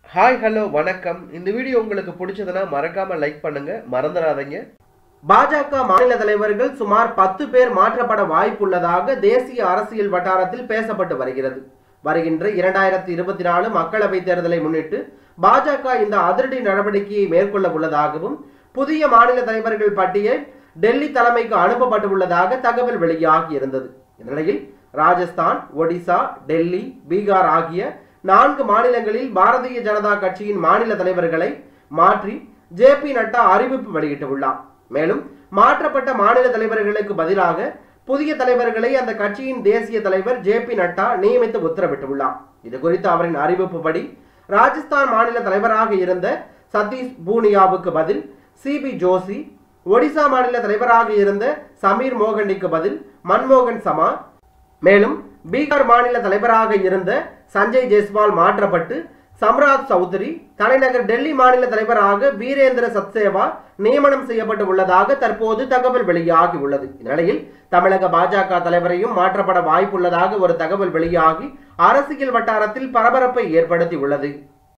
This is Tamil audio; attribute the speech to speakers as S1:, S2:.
S1: ஹாய் ஹலோ வணக்கம் இந்த வீடியோ உங்களுக்கு பிடிச்சதுன்னா மறக்காம லைக் பண்ணுங்க மறந்துடாதீங்க
S2: பாஜக மாநில தலைவர்கள் சுமார் பத்து பேர் மாற்றப்பட வாய்ப்புள்ளதாக தேசிய அரசியல் வட்டாரத்தில் பேசப்பட்டு வருகிறது வருகின்ற இரண்டாயிரத்தி இருபத்தி நாலு மக்களவைத் தேர்தலை முன்னிட்டு பாஜக இந்த அதிரடி நடவடிக்கையை மேற்கொள்ள உள்ளதாகவும் புதிய மாநில தலைவர்கள் பட்டியல் டெல்லி தலைமைக்கு அனுப்பப்பட்டுள்ளதாக தகவல் வெளியாகி இருந்தது இந்நிலையில் ராஜஸ்தான் ஒடிசா டெல்லி பீகார் ஆகிய நான்கு மாநிலங்களில் பாரதிய ஜனதா கட்சியின் மாநில தலைவர்களை மாற்றி ஜே பி நட்டா அறிவிப்பு வெளியிட்டுள்ளார் மேலும் மாற்றப்பட்ட மாநில தலைவர்களுக்கு பதிலாக புதிய தலைவர்களை அந்த கட்சியின் தேசிய தலைவர் ஜே பி நட்டா நியமித்து உத்தரவிட்டுள்ளார் இது குறித்து அவரின் அறிவிப்புப்படி ராஜஸ்தான் மாநில தலைவராக இருந்த சதீஷ் பூனியாவுக்கு பதில் சிபி ஜோஷி ஒடிசா மாநில தலைவராக இருந்த சமீர் மோகனிக்கு பதில் மன்மோகன் சமா மேலும் பீகார் மாநில தலைவராக இருந்த சஞ்சய் ஜெய்ஸ்வால் மாற்றப்பட்டு சம்ராஜ் சௌத்ரி தலைநகர் டெல்லி மாநில தலைவராக வீரேந்திர சத்சேவா நியமனம் செய்யப்பட்டு உள்ளதாக தற்போது தகவல் வெளியாகி உள்ளது இந்நிலையில் தமிழக பாஜக தலைவரையும் மாற்றப்பட வாய்ப்புள்ளதாக ஒரு தகவல் வெளியாகி அரசியல் வட்டாரத்தில் பரபரப்பை ஏற்படுத்தி உள்ளது